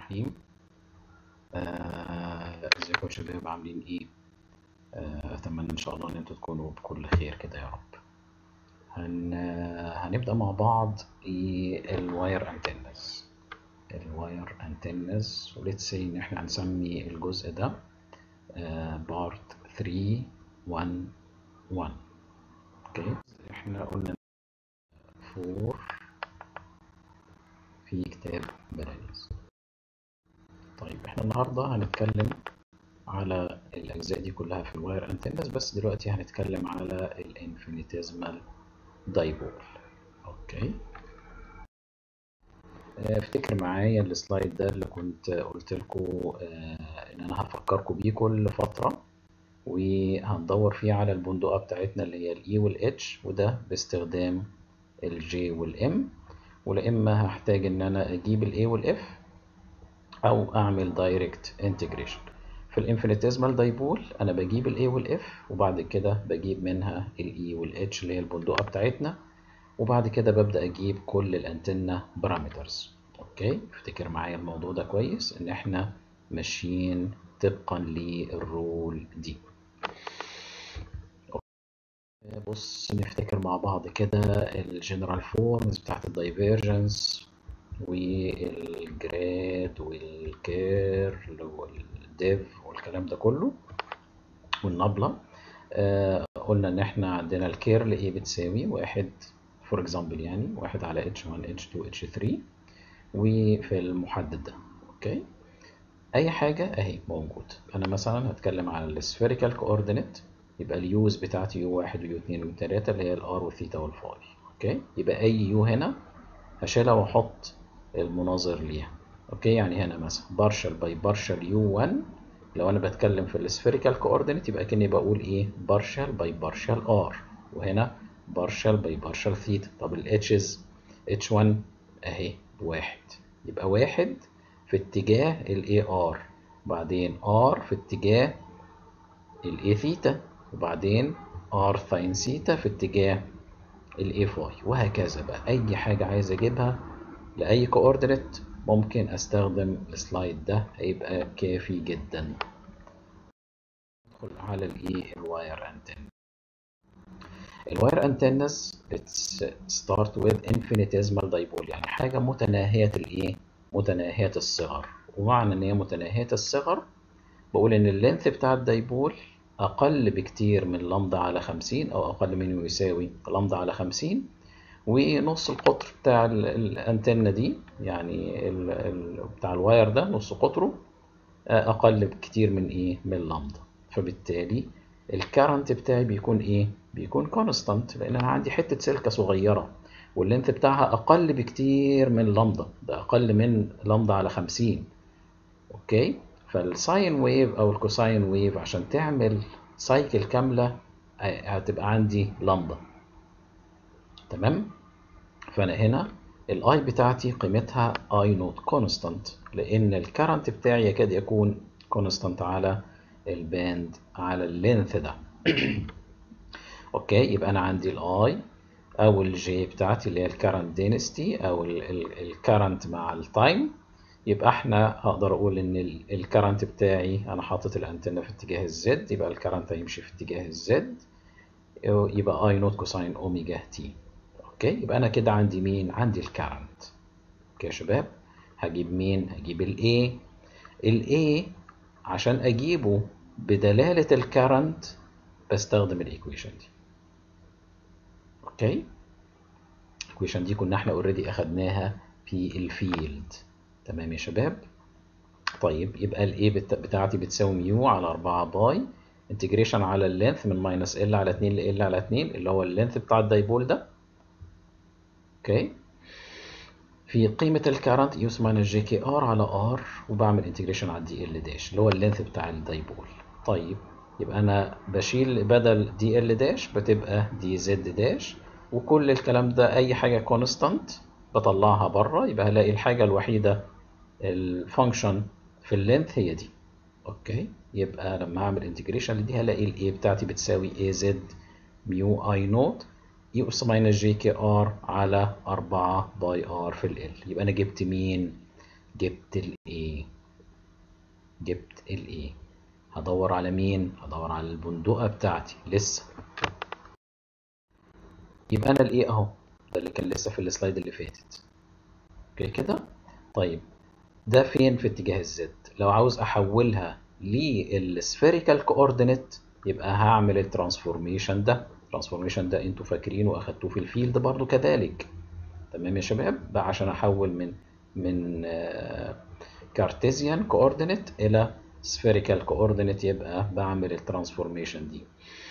الرحيم آه، ازيكم يا شباب عاملين ايه آه، اتمنى ان شاء الله ان انتوا تكونوا بكل خير كده يا رب هن... هنبدأ مع بعض الواير انتنز الواير انتنز وليتس سي ان احنا هنسمي الجزء ده بارت 3 1 1 اوكي احنا قلنا فور في كتاب بلانيز طيب احنا النهارده هنتكلم على الاجزاء دي كلها في الواير انتنز بس دلوقتي هنتكلم على الانفينيتيزمال دايبول اوكي افتكر معايا السلايد ده اللي كنت قلت لكم ان انا هفكركم بيه كل فتره وهندور فيه على البندقه بتاعتنا اللي هي الاي والاتش وده باستخدام الجي والام ولا اما هحتاج ان انا اجيب الاي والاف او اعمل دايركت انتجريشن في الانفينيتيزمال دايبول انا بجيب الاي والاف وبعد كده بجيب منها الاي والاتش اللي هي البندقه بتاعتنا وبعد كده ببدا اجيب كل الانتنه بارامترز اوكي افتكر معايا الموضوع ده كويس ان احنا ماشيين طبقا للرول دي بص نفتكر مع بعض كده الجنرال فورمز بتاعت الدايفيرجنس والجراد والكير والديف والكلام ده كله والنبلة آه قلنا ان احنا عندنا الكيرل ايه بتساوي واحد فور اكزامبل يعني واحد على h1 h2 h3 وفي المحدد ده اوكي اي حاجة اهي موجود انا مثلا هتكلم على السفيريكال كوردينيت يبقى اليوز بتاعتي يو واحد ويو اتنين ويو تلاتة اللي هي الار والثيتا والفاي اوكي يبقى اي يو هنا هشيلها واحط المناظر ليها اوكي يعني هنا مثلا بارشل باي بارشل يو 1 لو انا بتكلم في السفيريكال كوردينيت يبقى كاني بقول ايه بارشل باي بارشل ار وهنا بارشل باي بارشل ثيتا طب الاتشز اتش 1 اهي بواحد يبقى واحد في اتجاه الاي ار بعدين ار في اتجاه الاي ثيتا وبعدين ار ساين ثيتا في اتجاه الاي فاي وهكذا بقى اي حاجه عايز اجيبها لاي كوردينيت ممكن استخدم السلايد ده هيبقى كافي جدا ندخل على الايه الواير انتن الواير انتنز ستارت وذ انفينيتيزمال دايبول يعني حاجه متناهيه الايه متناهيه الصغر ومعنى ان هي متناهيه الصغر بقول ان اللينث بتاع الدايبول اقل بكتير من لمدة على 50 او اقل منه يساوي لمدة على 50 ونص القطر بتاع الانتنة دي يعني ال ال بتاع الواير ده نص قطره اقل بكتير من ايه من لمدة فبالتالي الكارنت بتاعي بيكون ايه بيكون كونستانت لان انا عندي حتة سلكة صغيرة واللينث بتاعها اقل بكتير من لمدة ده اقل من لمدة على 50 اوكي فالساين ويف او الكوساين ويف عشان تعمل سايكل كاملة هتبقى عندي لمدة تمام فانا هنا الاي بتاعتي قيمتها اي نوت كونستانت لان الكرنت بتاعي يكاد يكون كونستانت على الباند على اللينث ده اوكي يبقى انا عندي الاي او الجي بتاعتي اللي هي الكرنت دينستي او الكرنت مع التايم يبقى احنا هقدر اقول ان الكرنت بتاعي انا حاطط الانتنه في اتجاه الزد يبقى الكرنت هيمشي في اتجاه الزد يبقى اي نوت كوساين اوميجا تي اوكي يبقى انا كده عندي مين عندي الكرنت اوكي يا شباب هجيب مين هجيب الاي الاي عشان اجيبه بدلاله الكرنت بستخدم الايكويشن دي اوكي الايكويشن دي كنا احنا اوريدي اخدناها في الفيلد تمام يا شباب طيب يبقى الاي بتاعتي بتساوي ميو على 4 باي انتجريشن على اللينث من ماينس ال على 2 ل ال على 2 اللي هو اللينث بتاع الدايبول ده اوكي في قيمة الكارنت يوس ماينس جي كي ار على ار وبعمل انتجريشن على دي ال داش اللي هو اللينث بتاع الدايبول طيب يبقى انا بشيل بدل دي ال داش بتبقى دي زد داش وكل الكلام ده اي حاجة كونستانت بطلعها بره يبقى هلاقي الحاجة الوحيدة الفانكشن في اللينث هي دي اوكي يبقى لما اعمل انتجريشن لدي هلاقي الاي بتاعتي بتساوي اي زد ميو اي نوت يو اس ماينس جي كي ار على 4 باي ار في ال يبقى انا جبت مين جبت الايه جبت الايه هدور على مين هدور على البندقة بتاعتي لسه يبقى انا الايه اهو ده اللي كان لسه في السلايد اللي فاتت اوكي كده طيب ده فين في اتجاه الزد لو عاوز احولها للسفيريكال كوردينيت يبقى هعمل الترانسفورميشن ده الترانسفورميشن ده انتوا فاكرينه واخدتوه في الفيلد برضو كذلك تمام يا شباب بقى عشان احول من من كارتيزيان كوردينيت الى سفيريكال كوردينيت يبقى بعمل الترانسفورميشن دي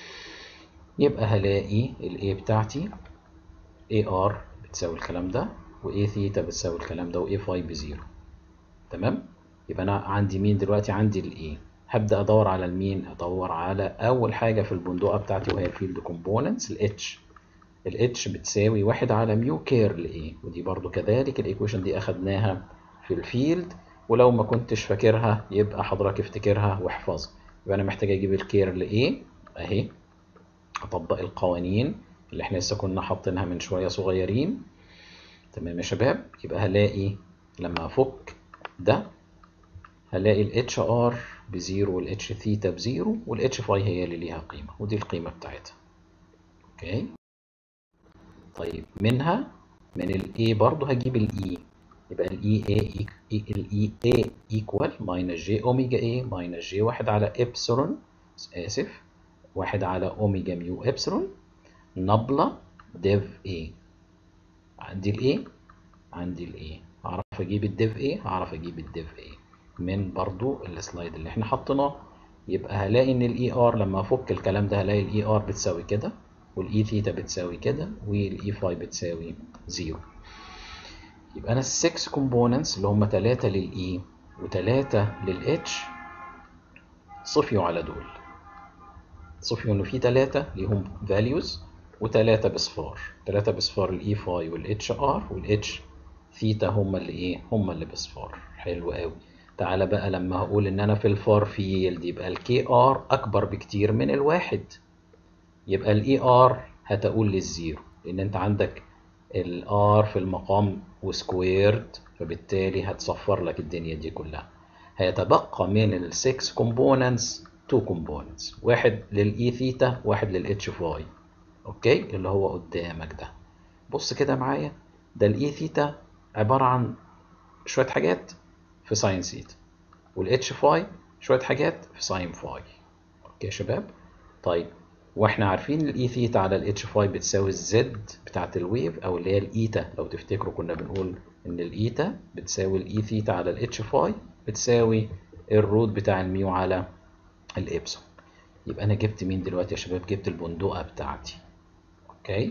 يبقى هلاقي الاي بتاعتي اي ار بتساوي الكلام ده واي ثيتا بتساوي الكلام ده واي فاي بزيرو تمام يبقى انا عندي مين دلوقتي عندي الاي هبدا ادور على المين ادور على اول حاجه في البندقه بتاعتي وهي الفيلد كومبوننتس الاتش الاتش بتساوي واحد على ميو كير لايه ودي برضو كذلك الايكويشن دي اخدناها في الفيلد ولو ما كنتش فاكرها يبقى حضرتك افتكرها واحفظها يبقى انا محتاج اجيب الكير لايه اهي اطبق القوانين اللي احنا لسه كنا حاطينها من شويه صغيرين تمام يا شباب يبقى هلاقي لما افك ده هلاقي ال HR بزيرو وال H ثيتا بزيرو وال H فاي هي اللي ليها قيمة ودي القيمة بتاعتها اوكي طيب منها من ال A برضو هجيب ال E يبقى ال E A ال E A equal minus J أوميجا A minus J واحد على إبسلون آسف واحد على أوميجا ميو إبسلون نبلة ديف A عندي ال A عندي ال A هعرف أجيب الديف A هعرف أجيب الديف A من برضو السلايد اللي احنا حطيناه يبقى هلاقي ان الاي ار لما افك الكلام ده هلاقي الاي ار بتساوي كده والاي ثيتا بتساوي كده والاي فاي بتساوي زيرو يبقى انا السكس كومبوننتس اللي هم 3 للاي و3 للاتش صفيوا على دول صفيوا انه في 3 ليهم فاليوز و3 بصفار 3 بصفار الاي فاي والاتش ار والاتش ثيتا هم اللي ايه هم اللي بصفار حلو قوي تعالى بقى لما هقول ان انا في الفار فيلد يبقى الكي ار اكبر بكتير من الواحد يبقى الاي ار هتقول للزيرو لان انت عندك الار في المقام وسكويرد فبالتالي هتصفر لك الدنيا دي كلها هيتبقى من السكس كومبوننتس تو كومبوننتس واحد للاي ثيتا واحد للاتش فاي اوكي اللي هو قدامك ده بص كده معايا ده الاي ثيتا عباره عن شويه حاجات في ساين ثيتا والاتش فاي شويه حاجات في ساين فاي اوكي يا شباب طيب واحنا عارفين الاي ثيتا على الاتش فاي بتساوي الزد بتاعت الويف او اللي هي الايتا لو تفتكروا كنا بنقول ان الايتا بتساوي الاي ثيتا على الاتش فاي بتساوي الروت بتاع الميو على الابسون يبقى انا جبت مين دلوقتي يا شباب جبت البندقه بتاعتي اوكي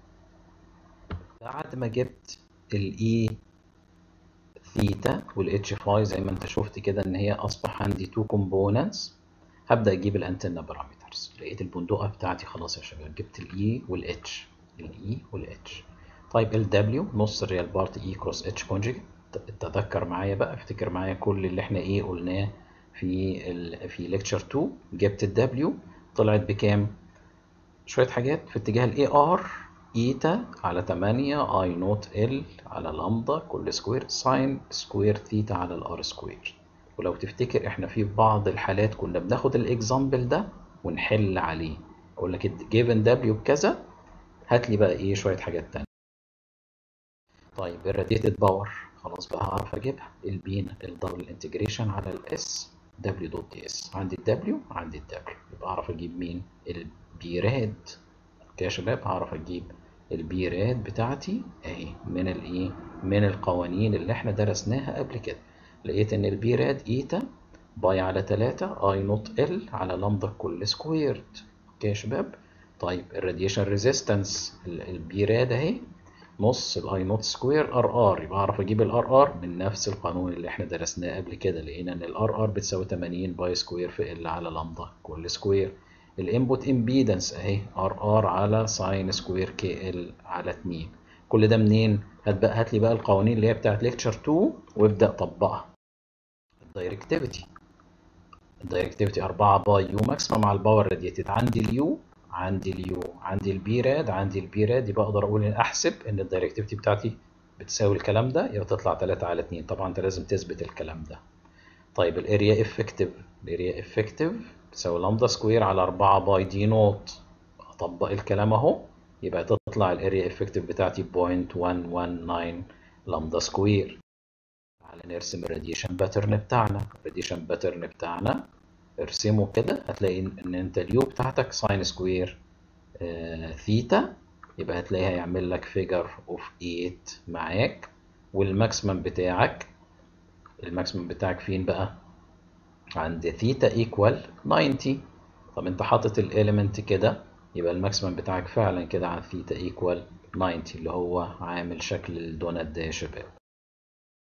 بعد ما جبت الاي ثيتا والاتش فاي زي ما انت شفت كده ان هي اصبح عندي تو كومبوننتس هبدا اجيب الانتنا بارامترز لقيت البندقه بتاعتي خلاص يا شباب جبت الاي والاتش الاي والاتش طيب الدبليو نص الريال بارت اي كروس اتش كونجيجيت تذكر معايا بقى افتكر معايا كل اللي احنا ايه قلناه في ال في ليكتشر 2 جبت الدبليو طلعت بكام شويه حاجات في اتجاه الاي ار ايتا على 8 اي نوت ال على لامدا كل سكوير ساين سكوير ثيتا على الار سكوير ولو تفتكر احنا في بعض الحالات كنا بناخد الاكزامبل ده ونحل عليه اقول لك جيفن دبليو بكذا هات لي بقى ايه شويه حاجات تانية طيب الراديتد باور خلاص بقى هعرف اجيبها البين الدبل انتجريشن على الاس دبليو دوت دي اس عندي الدبليو عندي الدبليو يبقى اعرف اجيب مين البي راد اوكي يا شباب هعرف اجيب البي راد بتاعتي اهي من الايه من القوانين اللي احنا درسناها قبل كده لقيت ان البي راد ايتا باي على 3 اي نوت ال على لامدا كل سكويرد اوكي يا شباب طيب الراديشن ريزيستنس البي راد اهي نص الاي نوت سكوير ار ار يبقى اعرف اجيب الار ار من نفس القانون اللي احنا درسناه قبل كده لقينا ان الار ار بتساوي 80 باي سكوير في ال على لامدا كل سكوير الانبوت امبيدنس اهي ار ار على ساين سكوير كي ال على 2 كل ده منين هات بقى هات لي بقى القوانين اللي هي بتاعت ليكتشر 2 وابدا طبقها الدايركتيفيتي الدايركتيفيتي 4 باي يو ماكسيمم على الباور راديتد عندي اليو عندي اليو عندي البي راد عندي البي راد يبقى اقدر اقول ان احسب ان الدايركتيفيتي بتاعتي بتساوي الكلام ده يبقى تطلع 3 على 2 طبعا انت لازم تثبت الكلام ده طيب الاريا افكتيف الاريا افكتيف تساوي لامدا سكوير على 4 باي دي نوت اطبق الكلام اهو يبقى تطلع الاريا افكتيف بتاعتي 0.119 لامدا سكوير تعالى نرسم الراديشن باترن بتاعنا الراديشن باترن بتاعنا ارسمه كده هتلاقي ان انت اليو بتاعتك ساين سكوير آه ثيتا يبقى هتلاقيها يعمل لك فيجر اوف 8 معاك والماكسيمم بتاعك الماكسيمم بتاعك فين بقى عند ثيتا ايكوال 90 طب انت حاطط الاليمنت كده يبقى الماكسيمم بتاعك فعلا كده عند ثيتا ايكوال 90 اللي هو عامل شكل الدونات ده يا شباب